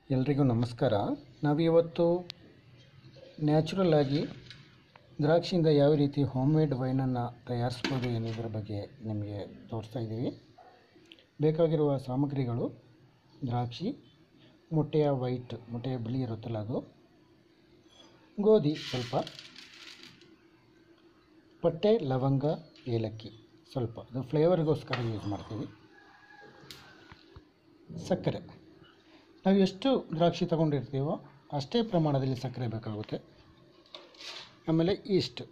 ಎಲ್ರಿಗೂ ನಮಸ್ಕಾರ ನಾವಿವತ್ತು ನ್ಯಾಚುರಲ್ ಆಗಿ ದ್ರಾಕ್ಷಿಯಿಂದ ಯಾವ ರೀತಿ ಹೋಮ್ ಮೇಡ್ ವೈನನ್ನು ತಯಾರಿಸ್ಬೋದು ಎನ್ನುವುದರ ಬಗ್ಗೆ ನಿಮಗೆ ತೋರಿಸ್ತಾ ಇದ್ದೀವಿ ಬೇಕಾಗಿರುವ ಸಾಮಗ್ರಿಗಳು ದ್ರಾಕ್ಷಿ ಮೊಟ್ಟೆಯ ವೈಟ್ ಮೊಟ್ಟೆಯ ಬಿಳಿ ಇರುತ್ತಲ್ಲ ಅದು ಗೋಧಿ ಸ್ವಲ್ಪ ಪಟ್ಟೆ ಲವಂಗ ಏಲಕ್ಕಿ ಸ್ವಲ್ಪ ಅದು ಫ್ಲೇವರ್ಗೋಸ್ಕರ ಯೂಸ್ ಮಾಡ್ತೀವಿ ಸಕ್ಕರೆ ನಾವು ಎಷ್ಟು ದ್ರಾಕ್ಷಿ ತಗೊಂಡಿರ್ತೀವೋ ಅಷ್ಟೇ ಪ್ರಮಾಣದಲ್ಲಿ ಸಕ್ಕರೆ ಬೇಕಾಗುತ್ತೆ ಆಮೇಲೆ ಈಸ್ಟ್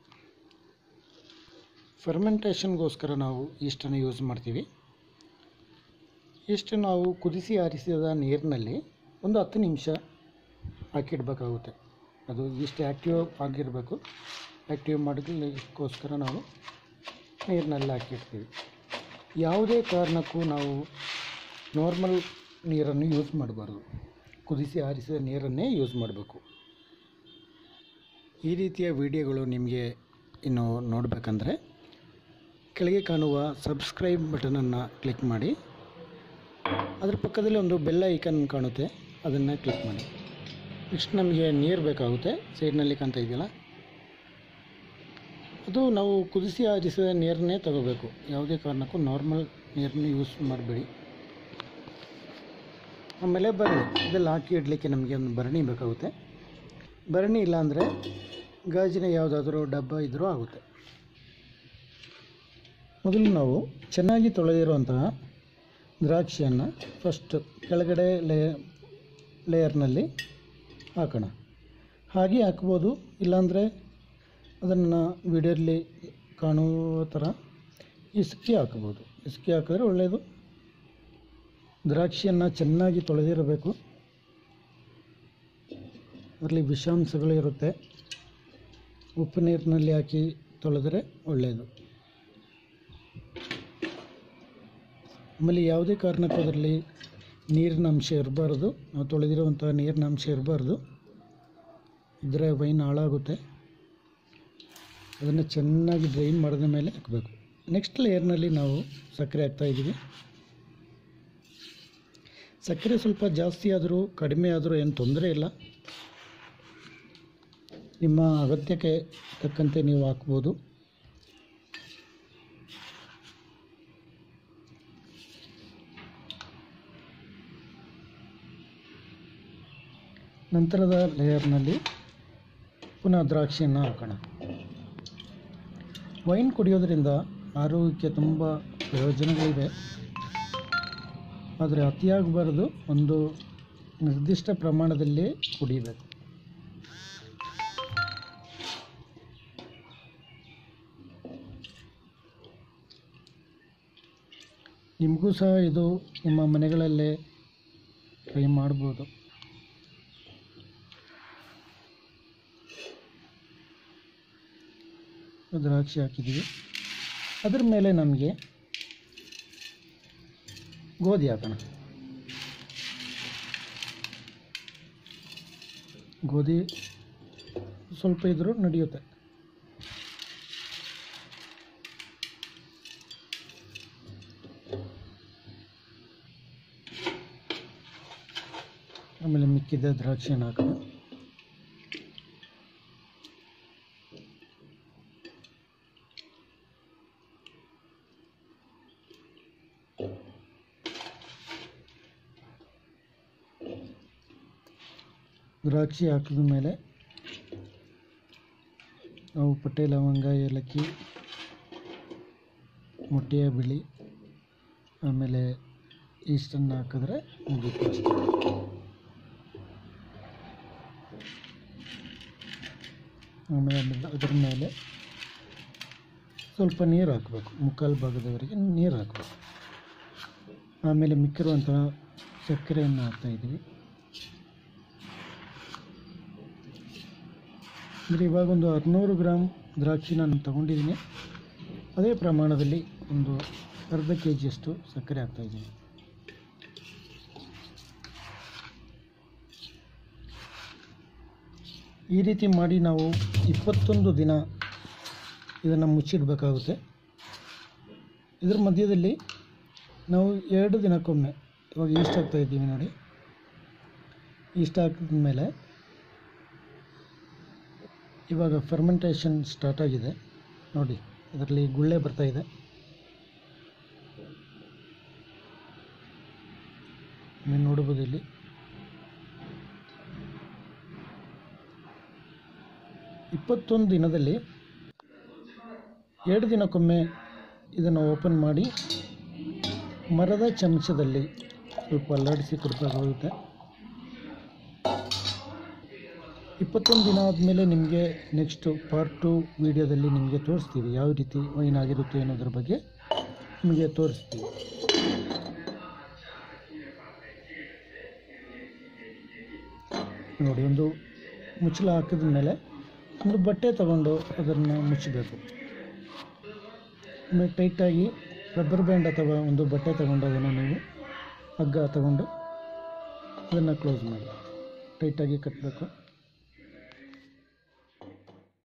ಫರ್ಮೆಂಟೇಷನ್ಗೋಸ್ಕರ ನಾವು ಈಸ್ಟನ್ನು ಯೂಸ್ ಮಾಡ್ತೀವಿ ಈಸ್ಟ್ ನಾವು ಕುದಿಸಿ ಆರಿಸಿದ ನೀರಿನಲ್ಲಿ ಒಂದು ಹತ್ತು ನಿಮಿಷ ಹಾಕಿಡಬೇಕಾಗುತ್ತೆ ಅದು ಈಸ್ಟ್ ಆ್ಯಕ್ಟಿವ್ ಆಗಿರಬೇಕು ಆ್ಯಕ್ಟಿವ್ ಮಾಡಲಿಕ್ಕೋಸ್ಕರ ನಾವು ನೀರಿನಲ್ಲಿ ಹಾಕಿಡ್ತೀವಿ ಯಾವುದೇ ಕಾರಣಕ್ಕೂ ನಾವು ನಾರ್ಮಲ್ ನೀರನ್ನು ಯೂಸ್ ಮಾಡಬಾರ್ದು ಕುದಿಸಿ ಆರಿಸಿದ ನೀರನ್ನೇ ಯೂಸ್ ಮಾಡಬೇಕು ಈ ರೀತಿಯ ವಿಡಿಯೋಗಳು ನಿಮಗೆ ಇನ್ನು ನೋಡಬೇಕಂದ್ರೆ ಕೆಳಗೆ ಕಾಣುವ ಸಬ್ಸ್ಕ್ರೈಬ್ ಬಟನನ್ನು ಕ್ಲಿಕ್ ಮಾಡಿ ಅದರ ಪಕ್ಕದಲ್ಲಿ ಒಂದು ಬೆಲ್ಲ ಐಕನ್ ಕಾಣುತ್ತೆ ಅದನ್ನು ಕ್ಲಿಕ್ ಮಾಡಿ ನೆಕ್ಸ್ಟ್ ನಮಗೆ ನೀರು ಬೇಕಾಗುತ್ತೆ ಸೈಡ್ನಲ್ಲಿ ಕಾಣ್ತಾ ಇದೆಯಲ್ಲ ಅದು ನಾವು ಕುದಿಸಿ ಆರಿಸಿದ ನೀರನ್ನೇ ತಗೋಬೇಕು ಯಾವುದೇ ಕಾರಣಕ್ಕೂ ನಾರ್ಮಲ್ ನೀರನ್ನು ಯೂಸ್ ಮಾಡಬೇಡಿ ಆಮೇಲೆ ಭರಣಿ ಇದೆಲ್ಲ ಹಾಕಿ ಇಡಲಿಕ್ಕೆ ನಮಗೆ ಒಂದು ಭರಣಿ ಬೇಕಾಗುತ್ತೆ ಭರಣಿ ಇಲ್ಲಾಂದರೆ ಗಾಜಿನ ಯಾವುದಾದ್ರೂ ಡಬ್ಬ ಇದ್ದರೂ ಆಗುತ್ತೆ ಮೊದಲು ನಾವು ಚೆನ್ನಾಗಿ ತೊಳೆದಿರುವಂತಹ ದ್ರಾಕ್ಷಿಯನ್ನು ಫಸ್ಟ್ ಕೆಳಗಡೆ ಲೇ ಲೇಯರ್ನಲ್ಲಿ ಹಾಕೋಣ ಹಾಗೆ ಹಾಕ್ಬೋದು ಇಲ್ಲಾಂದರೆ ಅದನ್ನು ವಿಡಿಯೋಲ್ಲಿ ಕಾಣುವ ಥರ ಇಸ್ಕಿ ಹಾಕ್ಬೋದು ಇಸ್ಕಿ ಹಾಕಿದ್ರೆ ಒಳ್ಳೆಯದು ದ್ರಾಕ್ಷಿಯನ್ನು ಚೆನ್ನಾಗಿ ತೊಳೆದಿರಬೇಕು ಅದರಲ್ಲಿ ವಿಷಾಂಶಗಳು ಇರುತ್ತೆ ಉಪ್ಪು ನೀರಿನಲ್ಲಿ ಹಾಕಿ ತೊಳೆದರೆ ಒಳ್ಳೆಯದು ಆಮೇಲೆ ಯಾವುದೇ ಕಾರಣಕ್ಕೂ ಅದರಲ್ಲಿ ನೀರಿನ ಅಂಶ ಇರಬಾರ್ದು ನಾವು ತೊಳೆದಿರುವಂಥ ನೀರಿನ ಅಂಶ ಇರಬಾರ್ದು ಇದ್ದರೆ ವೈನ್ ಹಾಳಾಗುತ್ತೆ ಅದನ್ನು ಚೆನ್ನಾಗಿ ಡ್ರೈನ್ ಮಾಡಿದ ಮೇಲೆ ಹಾಕಬೇಕು ನೆಕ್ಸ್ಟ್ ಲೇಯರ್ನಲ್ಲಿ ನಾವು ಸಕ್ಕರೆ ಹಾಕ್ತಾಯಿದ್ದೀವಿ ಸಕ್ಕರೆ ಸ್ವಲ್ಪ ಜಾಸ್ತಿ ಆದರೂ ಕಡಿಮೆ ಆದರೂ ಏನು ತೊಂದರೆ ಇಲ್ಲ ನಿಮ್ಮ ಅಗತ್ಯಕ್ಕೆ ತಕ್ಕಂತೆ ನೀವು ಹಾಕ್ಬೋದು ನಂತರದ ಲೇಯರ್ನಲ್ಲಿ ಪುನಃ ದ್ರಾಕ್ಷಿಯನ್ನು ಹಾಕೋಣ ವೈನ್ ಕುಡಿಯೋದ್ರಿಂದ ಆರೋಗ್ಯಕ್ಕೆ ತುಂಬ ಪ್ರಯೋಜನಗಳಿವೆ ಆದರೆ ಅತಿಯಾಗಬಾರ್ದು ಒಂದು ನಿರ್ದಿಷ್ಟ ಪ್ರಮಾಣದಲ್ಲಿ ಕುಡಿಬೇಕು ನಿಮಗೂ ಸಹ ಇದು ನಿಮ್ಮ ಮನೆಗಳಲ್ಲೇ ಟ್ರೈ ಮಾಡ್ಬೋದು ದ್ರಾಕ್ಷಿ ಹಾಕಿದ್ದೀವಿ ಅದ್ರ ಮೇಲೆ ನಮಗೆ ಗೋಧಿ ಹಾಕೋಣ ಗೋಧಿ ಸ್ವಲ್ಪ ಇದ್ದರೂ ನಡೆಯುತ್ತೆ ಆಮೇಲೆ ಮಿಕ್ಕಿದ ದ್ರಾಕ್ಷಿಯನ್ನು ಹಾಕೋಣ ದ್ರಾಕ್ಷಿ ಹಾಕಿದ ಮೇಲೆ ನಾವು ಪಟ್ಟೆ ಲವಂಗ ಏಲಕ್ಕಿ ಮೊಟ್ಟೆಯ ಬಿಳಿ ಆಮೇಲೆ ಈಸ್ಟನ್ನು ಹಾಕಿದ್ರೆ ಮುಗೀತು ಅಷ್ಟೇ ಆಮೇಲೆ ಅದರ ಮೇಲೆ ಸ್ವಲ್ಪ ನೀರು ಹಾಕಬೇಕು ಮುಕ್ಕಾಲು ಭಾಗದವರೆಗೆ ನೀರು ಹಾಕಬೇಕು ಆಮೇಲೆ ಮಿಕ್ಕಿರುವಂತಹ ಸಕ್ಕರೆಯನ್ನು ಹಾಕ್ತಾಯಿದ್ದೀವಿ ಅಂದರೆ ಇವಾಗ ಒಂದು ಹದಿನೂರು ಗ್ರಾಮ್ ದ್ರಾಕ್ಷಿ ನಾನು ತಗೊಂಡಿದ್ದೀನಿ ಅದೇ ಪ್ರಮಾಣದಲ್ಲಿ ಒಂದು ಅರ್ಧ ಕೆ ಜಿಯಷ್ಟು ಸಕ್ಕರೆ ಹಾಕ್ತಾಯಿದ್ದೀನಿ ಈ ರೀತಿ ಮಾಡಿ ನಾವು ಇಪ್ಪತ್ತೊಂದು ದಿನ ಇದನ್ನು ಮುಚ್ಚಿಡಬೇಕಾಗುತ್ತೆ ಇದರ ಮಧ್ಯದಲ್ಲಿ ನಾವು ಎರಡು ದಿನಕ್ಕೊಮ್ಮೆ ಇವಾಗ ಈಸ್ಟ್ ಹಾಕ್ತಾ ಇದ್ದೀವಿ ನೋಡಿ ಇಷ್ಟ ಹಾಕಿದ್ಮೇಲೆ ಇವಾಗ ಫರ್ಮೆಂಟೇಷನ್ ಸ್ಟಾರ್ಟ್ ಆಗಿದೆ ನೋಡಿ ಇದರಲ್ಲಿ ಗುಳ್ಳೆ ಬರ್ತಾ ಇದೆ ನೀವು ನೋಡ್ಬೋದು ಇಲ್ಲಿ ಇಪ್ಪತ್ತೊಂದು ದಿನದಲ್ಲಿ ಎರಡು ದಿನಕ್ಕೊಮ್ಮೆ ಇದನ್ನು ಓಪನ್ ಮಾಡಿ ಮರದ ಚಮಚದಲ್ಲಿ ಸ್ವಲ್ಪ ಅಲ್ಲಾಡಿಸಿ ಕೊಡಬೇಕಾಗುತ್ತೆ ಇಪ್ಪತ್ತೊಂದು ದಿನ ಆದಮೇಲೆ ನಿಮಗೆ ನೆಕ್ಸ್ಟು ಪಾರ್ಟ್ ಟು ವೀಡಿಯೋದಲ್ಲಿ ನಿಮಗೆ ತೋರಿಸ್ತೀವಿ ಯಾವ ರೀತಿ ವೈನ್ ಆಗಿರುತ್ತೆ ಅನ್ನೋದ್ರ ಬಗ್ಗೆ ನಿಮಗೆ ತೋರಿಸ್ತೀವಿ ನೋಡಿ ಒಂದು ಮುಚ್ಚಳ ಹಾಕಿದ ಮೇಲೆ ಒಂದು ಬಟ್ಟೆ ತಗೊಂಡು ಅದನ್ನು ಮುಚ್ಚಬೇಕು ಆಮೇಲೆ ಟೈಟಾಗಿ ರಬ್ಬರ್ ಬ್ಯಾಂಡ್ ಅಥವಾ ಒಂದು ಬಟ್ಟೆ ತಗೊಂಡು ಅದನ್ನು ನೀವು ಹಗ್ಗ ತಗೊಂಡು ಅದನ್ನು ಕ್ಲೋಸ್ ಮಾಡಿ ಟೈಟಾಗಿ ಕಟ್ಟಬೇಕು